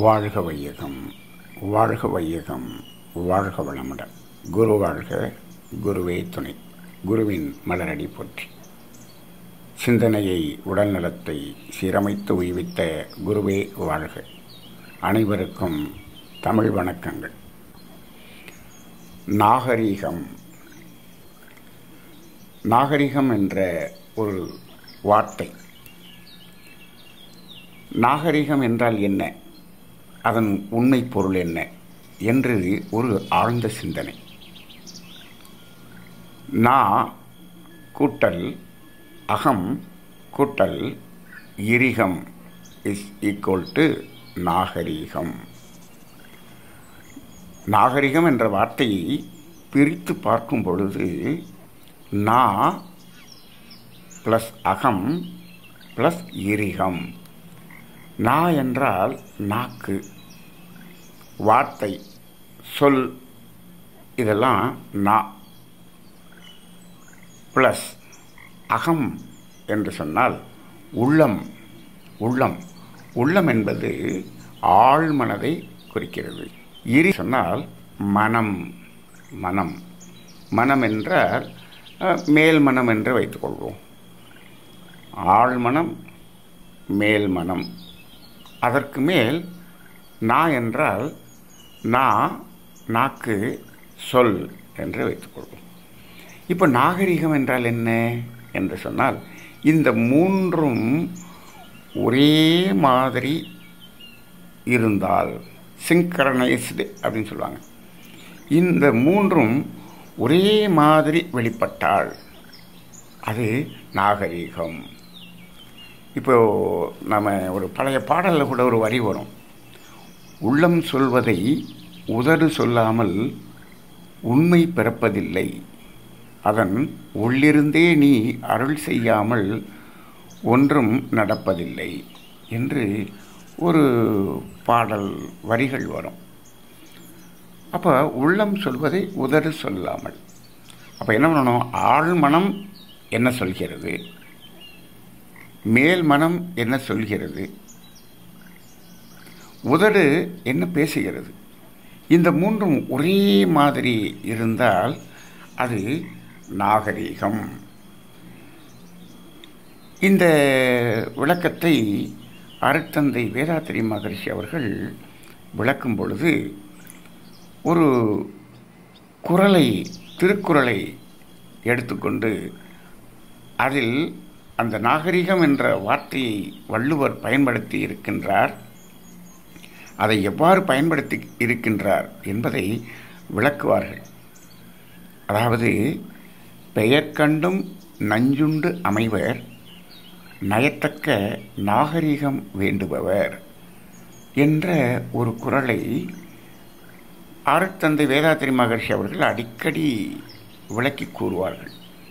வாழ்க வையகம் வாழ்க வையகம் வாழ்க வளமுடன் குரு வாழ்க குருவே துணை குருவின் மலரடி போற்றி சிந்தனையை உடல் நலத்தை சீரமைத்து உய்வித்த குருவே வாழ்க அனைவருக்கும் தமிழ் வணக்கங்கள் நாகரீகம் நாகரிகம் என்ற ஒரு வார்த்தை நாகரிகம் என்றால் என்ன அதன் உண்மை பொருள் என்ன என்று ஒரு ஆழ்ந்த சிந்தனை நா கூட்டல் அகம் கூட்டல் இரிகம் இஸ் ஈக்குவல் டு நாகரீகம் நாகரிகம் என்ற வார்த்தையை பிரித்து பார்க்கும் பொழுது நா ப்ளஸ் அகம் ப்ளஸ் இரிகம் நா என்றால் நாக்கு வார்த்தை சொல் இதெல்லாம் நா ப்ளஸ் அகம் என்று சொன்னால் உள்ளம் உள்ளம் உள்ளம் என்பது ஆழ்மனதை குறிக்கிறது இரி சொன்னால் மனம் மனம் மனம் என்றால் அஹ், மேல் மனம் என்று வைத்துக்கொள்வோம் ஆழ்மனம் மேல் மனம் அதற்கு மேல் நா என்றால் நா நாக்கு சொல் என்று வைத்துக்கொள்வோம் இப்போ நாகரிகம் என்றால் என்ன என்று சொன்னால் இந்த மூன்றும் ஒரே மாதிரி இருந்தால் சிங்க்ரனைஸ்டு அப்படின்னு சொல்லுவாங்க இந்த மூன்றும் ஒரே மாதிரி வெளிப்பட்டால் அது நாகரீகம் இப்போ நம்ம ஒரு பழைய பாடலில் கூட ஒரு வரி வரும் உள்ளம் சொல்வதை உதடு சொல்லாமல் உண்மை பிறப்பதில்லை அதன் உள்ளிருந்தே நீ அருள் செய்யாமல் ஒன்றும் நடப்பதில்லை என்று ஒரு பாடல் வரிகள் வரும் அப்போ உள்ளம் சொல்வதை உதடு சொல்லாமல் அப்போ என்ன பண்ணணும் ஆழ்மனம் என்ன சொல்கிறது மேல் மனம் என்ன சொல்கிறது உதடு என்ன பேசுகிறது இந்த மூன்றும் ஒரே மாதிரி இருந்தால் அது நாகரீகம் இந்த விளக்கத்தை அருட்தந்தை வேதாத்திரி மகரிஷி அவர்கள் விளக்கும் பொழுது ஒரு குறளை திருக்குறளை எடுத்துக்கொண்டு அதில் அந்த நாகரிகம் என்ற வார்த்தையை வள்ளுவர் பயன்படுத்தி இருக்கின்றார் அதை எவ்வாறு பயன்படுத்தி இருக்கின்றார் என்பதை விளக்குவார்கள் அதாவது பெயர் கண்டும் நஞ்சுண்டு அமைவர் நயத்தக்க நாகரிகம் வேண்டுபவர் என்ற ஒரு குறளை ஆறுத்தந்தை வேதாத்திரி மகர்ஷி அவர்கள் அடிக்கடி விளக்கி கூறுவார்கள்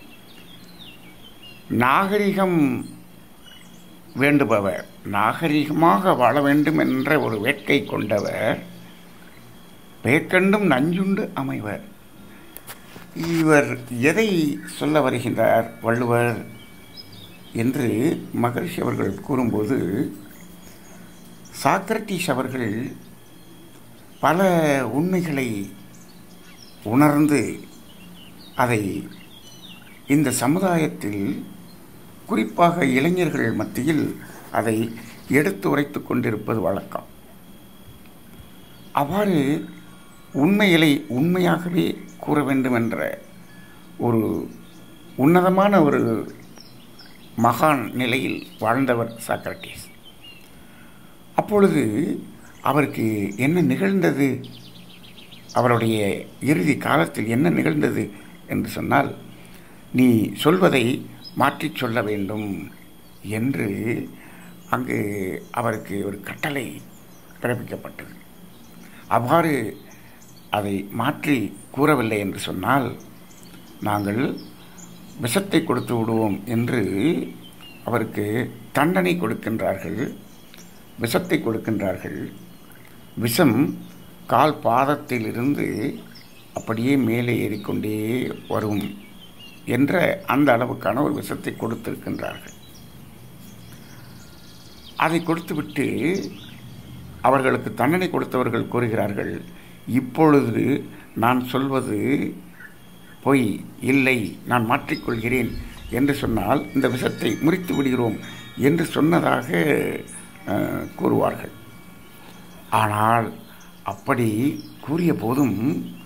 நாகரிகம் வேண்டுபவர் நாகரிகமாக வாழ வேண்டும் என்ற ஒரு வேட்கை கொண்டவர் பேக்கண்டும் நஞ்சுண்டு அமைவர் இவர் எதை சொல்ல வருகின்றார் வள்ளுவர் என்று மகரிஷி அவர்கள் கூறும்போது சாக்ரட்டிஸ் அவர்கள் பல உண்மைகளை உணர்ந்து அதை இந்த சமுதாயத்தில் குறிப்பாக இளைஞர்கள் மத்தியில் அதை எடுத்து உரைத்து கொண்டிருப்பது வழக்கம் அவ்வாறு உண்மைகளை உண்மையாகவே கூற வேண்டும் என்ற ஒரு உன்னதமான ஒரு மகான் நிலையில் வாழ்ந்தவர் சாக்ரட்டிஸ் அப்பொழுது அவருக்கு என்ன நிகழ்ந்தது அவருடைய இறுதி காலத்தில் என்ன நிகழ்ந்தது என்று சொன்னால் நீ சொல்வதை மாற்றிச் சொல்ல வேண்டும் என்று அங்கு அவருக்கு ஒரு கட்டளை பிறப்பிக்கப்பட்டது அவ்வாறு அதை மாற்றி கூறவில்லை என்று சொன்னால் நாங்கள் விஷத்தை கொடுத்து விடுவோம் என்று அவருக்கு தண்டனை கொடுக்கின்றார்கள் விஷத்தை கொடுக்கின்றார்கள் விஷம் கால் பாதத்திலிருந்து அப்படியே மேலே ஏறிக்கொண்டே வரும் என்ற அந்த அளவுக்கான ஒரு விஷத்தை கொடுத்திருக்கின்றார்கள் அதை கொடுத்துவிட்டு அவர்களுக்கு தண்டனை கொடுத்தவர்கள் கூறுகிறார்கள் இப்பொழுது நான் சொல்வது பொய் இல்லை நான் மாற்றிக்கொள்கிறேன் என்று சொன்னால் இந்த விஷத்தை முறித்து விடுகிறோம் என்று சொன்னதாக அஹ், கூறுவார்கள் ஆனால் அப்படி கூறிய போதும்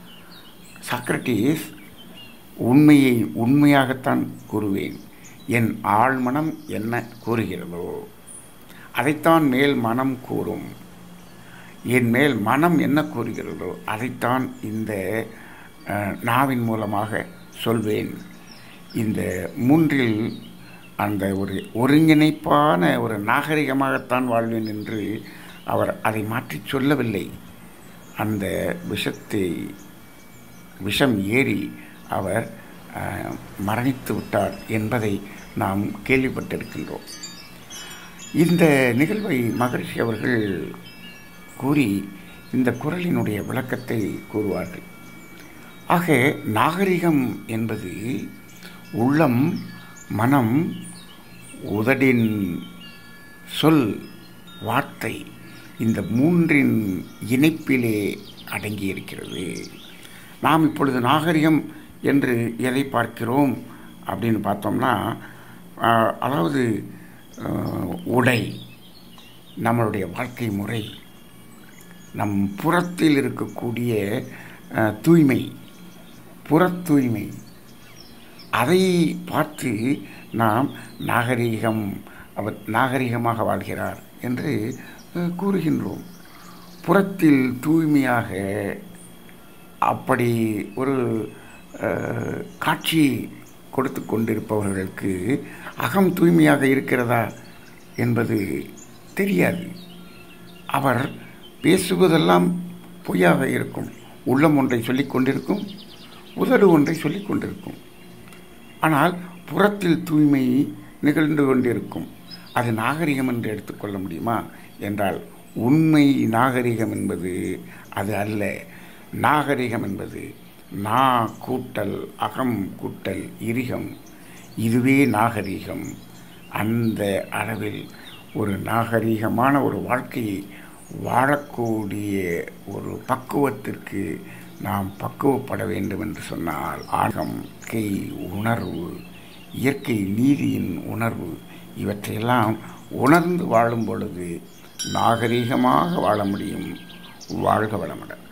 சாக்ரட்டிஸ் உண்மையை உண்மையாகத்தான் கூறுவேன் என் ஆழ்மனம் என்ன கூறுகிறதோ அதைத்தான் மேல் மனம் கூறும் என் மேல் மனம் என்ன கூறுகிறதோ அதைத்தான் இந்த அஹ், நாவின் மூலமாக சொல்வேன் இந்த மூன்றில் அந்த ஒரு ஒருங்கிணைப்பான ஒரு நாகரிகமாகத்தான் வாழ்வேன் என்று அவர் அதை மாற்றிச் சொல்லவில்லை அந்த விஷத்தை விஷம் ஏறி அவர் அஹ், மரணித்து விட்டார் என்பதை நாம் கேள்விப்பட்டிருக்கின்றோம் இந்த நிகழ்வை மகரிஷி அவர்கள் கூறி இந்த குரலினுடைய விளக்கத்தை கூறுவார்கள் ஆக நாகரிகம் என்பது உள்ளம் மனம் உதடின் சொல் வார்த்தை இந்த மூன்றின் இணைப்பிலே அடங்கியிருக்கிறது நாம் இப்பொழுது நாகரிகம் என்று எதை பார்க்கிறோம் அப்படின்னு பார்த்தோம்னா ஆஹ், அதாவது ஆஹ், உடை நம்மளுடைய வாழ்க்கை முறை நம் புறத்தில் இருக்கக்கூடிய ஆஹ், தூய்மை புறத் தூய்மை அதை பார்த்து நாம் நாகரீகம் அவர் நாகரிகமாக வாழ்கிறார் என்று அஹ், கூறுகின்றோம் புறத்தில் தூய்மையாக அப்படி ஒரு அஹ், காட்சி கொடுத்து கொண்டிருப்பவர்களுக்கு அகம் தூய்மையாக இருக்கிறதா என்பது தெரியாது அவர் பேசுவதெல்லாம் பொய்யாக இருக்கும் உள்ளம் ஒன்றை சொல்லிக் கொண்டிருக்கும் உதடு ஒன்றை சொல்லிக் கொண்டிருக்கும் ஆனால் புறத்தில் தூய்மை நிகழ்ந்து கொண்டிருக்கும் அது நாகரிகம் என்று எடுத்துக்கொள்ள முடியுமா என்றால் உண்மை நாகரிகம் என்பது அது அல்ல நாகரிகம் என்பது நா கூட்டல் அகம் கூட்டல் இரிகம் இதுவே நாகரிகம் அந்த அளவில் ஒரு நாகரிகமான ஒரு வாழ்க்கையை வாழக்கூடிய ஒரு பக்குவத்திற்கு நாம் பக்குவப்பட வேண்டும் என்று சொன்னால் ஆகம் கை உணர்வு இயற்கை நீதியின் உணர்வு இவற்றையெல்லாம் உணர்ந்து வாழும் பொழுது நாகரிகமாக வாழ முடியும் வாழ்க வளமுடன்